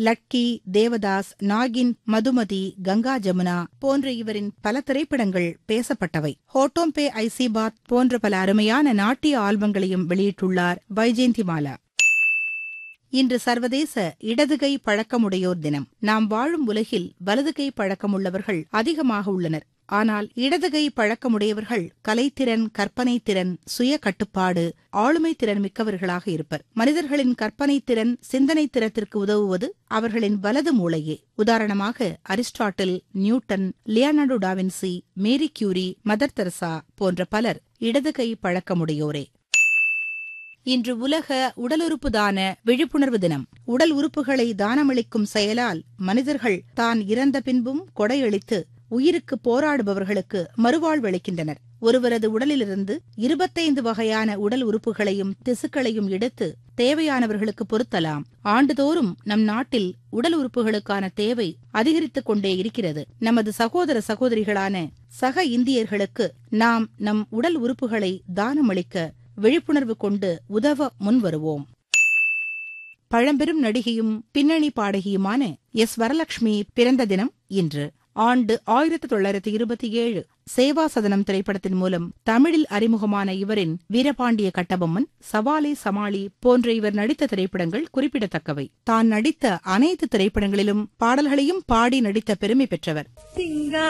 லட்கி தேவதாஸ் நாகின் மதுமதி கங்கா ஜமுனா போன்ற இவரின் பல திரைப்படங்கள் பேசப்பட்டவை ஹோட்டோம்பே ஐசிபாத் போன்ற பல அருமையான நாட்டிய ஆல்பங்களையும் வெளியிட்டுள்ளார் வைஜெயந்திமாலா இன்று சர்வதேச இடதுகை பழக்கமுடையோர் தினம் நாம் வாழும் உலகில் வலதுகை பழக்கமுள்ளவர்கள் அதிகமாக உள்ளனர் ஆனால் இடதுகை பழக்கமுடையவர்கள் கலைத்திறன் கற்பனை திறன் சுய கட்டுப்பாடு ஆளுமை திறன் மிக்கவர்களாக இருப்பர் மனிதர்களின் கற்பனை திறன் சிந்தனை திறத்திற்கு உதவுவது அவர்களின் வலது மூளையே உதாரணமாக Aristotle Newton Leonardo da Vinci Mary Curie Mother Teresa போன்ற பலர் இடதுகை பழக்கமுடையோரே இன்று உலக உடலுறுப்பு தான விழிப்புணர்வு தினம் உடல் உறுப்புகளை தானமளிக்கும் செயலால் மனிதர்கள் தான் இறந்த பின்பும் கொடையளித்து உயிருக்கு போராடுபவர்களுக்கு மறுவாழ்வளிக்கின்றனர் ஒருவரது உடலிலிருந்து இருபத்தைந்து வகையான உடல் உறுப்புகளையும் திசுக்களையும் எடுத்து தேவையானவர்களுக்கு பொருத்தலாம் ஆண்டுதோறும் நம் நாட்டில் உடல் உறுப்புகளுக்கான தேவை அதிகரித்துக் கொண்டே இருக்கிறது நமது சகோதர சகோதரிகளான சக இந்தியர்களுக்கு நாம் நம் உடல் உறுப்புகளை தானமளிக்க விழிப்புணர்வு கொண்டு உதவ முன்வருவோம் பழம்பெரும் நடிகையும் பின்னணி பாடகியுமான எஸ் வரலட்சுமி பிறந்த தினம் இன்று ஆண்டு ஆயிரத்தி தொள்ளாயிரத்தி இருபத்தி ஏழு சேவா சதனம் திரைப்படத்தின் மூலம் தமிழில் அறிமுகமான இவரின் வீரபாண்டிய கட்டபொம்மன் சவாலே சமாளி போன்ற இவர் நடித்த திரைப்படங்கள் குறிப்பிடத்தக்கவை தான் நடித்த அனைத்து திரைப்படங்களிலும் பாடல்களையும் பாடி நடித்த பெருமை பெற்றவர் சிங்கா